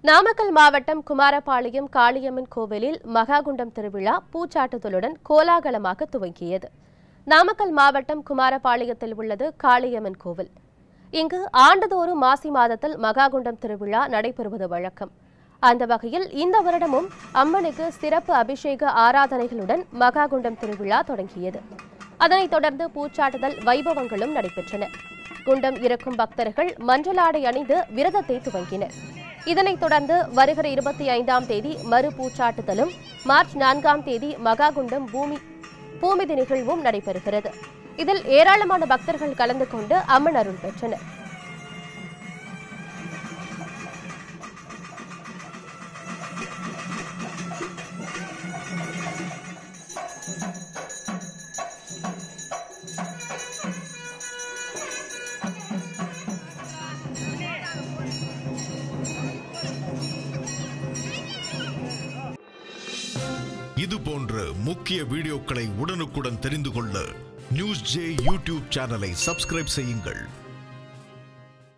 நாமக்கல் மாவட்டம் குமாரபாளையம் காளியம்மன் கோவிலில் மகாகுண்டம் திருவிழா பூச்சாட்டுதலுடன் கோலாகலமாக துவங்கியது நாமக்கல் மாவட்டம் குமாரபாளையத்தில் உள்ளது காளியம்மன் கோவில் இங்கு ஆண்டுதோறும் மாசி மாதத்தில் மகாகுண்டம் திருவிழா நடைபெறுவது வழக்கம் அந்த வகையில் இந்த வருடமும் அம்மனுக்கு சிறப்பு அபிஷேக ஆராதனைகளுடன் மகாகுண்டம் திருவிழா தொடங்கியது அதனைத் தொடர்ந்து பூச்சாட்டுதல் வைபவங்களும் நடைபெற்றன குண்டம் இறக்கும் பக்தர்கள் மஞ்சளாடை அணிந்து விரதத்தை துவங்கினர் இதனைத் தொடர்ந்து வருகிற இருபத்தி ஐந்தாம் தேதி மறு பூச்சாட்டுதலும் மார்ச் நான்காம் தேதி மகாகுண்டம் பூமி பூமிதி நிகழ்வும் நடைபெறுகிறது இதில் ஏராளமான பக்தர்கள் கலந்து கொண்டு அம்மன் அருள் பெற்றனர் இது போன்ற முக்கிய வீடியோக்களை உடனுக்குடன் தெரிந்து கொள்ள நியூஸ் ஜே யூடியூப் சேனலை சப்ஸ்கிரைப் செய்யுங்கள்